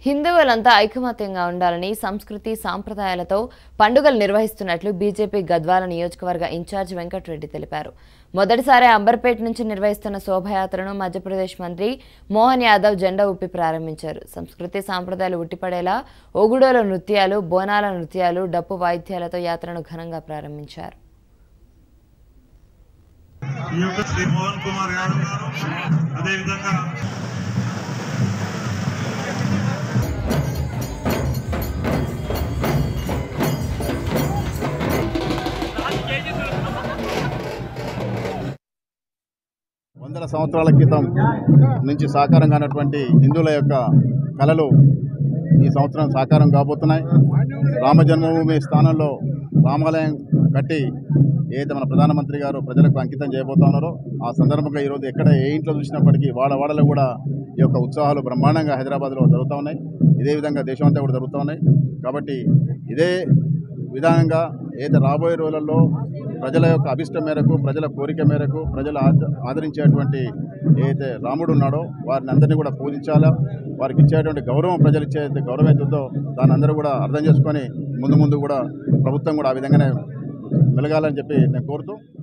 హిందువులంతా ఐకమత్యంగా ఉండాలని సంస్కృతి సాంప్రదాయాలతో పండుగలు నిర్వహిస్తున్నట్లు బీజేపీ గద్వాల నియోజకవర్గ ఇన్ఛార్జ్ వెంకటరెడ్డి తెలిపారు మొదటిసారి అంబర్పేట నుంచి నిర్వహిస్తున్న శోభయాత్రను మధ్యప్రదేశ్ మంత్రి మోహన్ యాదవ్ జెండా ఊపి ప్రారంభించారు సంస్కృతి సాంప్రదాయాలు ఉట్టిపడేలా ఒగుడోల నృత్యాలు బోనాల నృత్యాలు డప్పు వాయిద్యాలతో యాత్రను ఘనంగా ప్రారంభించారు ఈ యొక్క శ్రీ మోహన్ కుమార్ యాదవ్ గారు అదేవిధంగా వందల సంవత్సరాల క్రితం నుంచి సాకారం కానటువంటి హిందువుల యొక్క కళలు ఈ సంవత్సరం సాకారం కాబోతున్నాయి రామ జన్మభూమి స్థానంలో రామాలయం కట్టి ఏదైతే మన ప్రధానమంత్రి గారు ప్రజలకు అంకితం చేయబోతా ఉన్నారో ఆ సందర్భంగా ఈరోజు ఎక్కడ ఏ ఇంట్లో చూసినప్పటికీ వాడ వాడలో కూడా ఈ యొక్క ఉత్సాహాలు బ్రహ్మాండంగా హైదరాబాద్లో జరుగుతూ ఉన్నాయి ఇదే విధంగా దేశం అంతా కూడా జరుగుతూ ఉన్నాయి కాబట్టి ఇదే విధానంగా ఏదైతే రాబోయే రోజులలో ప్రజల యొక్క అభిష్టం మేరకు ప్రజల కోరిక మేరకు ప్రజలు ఆద- ఆదరించేటువంటి ఏదైతే రాముడు ఉన్నాడో వారిని అందరినీ కూడా పూజించాలా వారికి ఇచ్చేటువంటి గౌరవం ప్రజలు ఇచ్చే గౌరవం అవుతుందో దాన్ని అందరూ కూడా అర్థం చేసుకొని ముందు ముందు కూడా ప్రభుత్వం కూడా ఆ విధంగానే మెలగాలని చెప్పి నేను కోరుతూ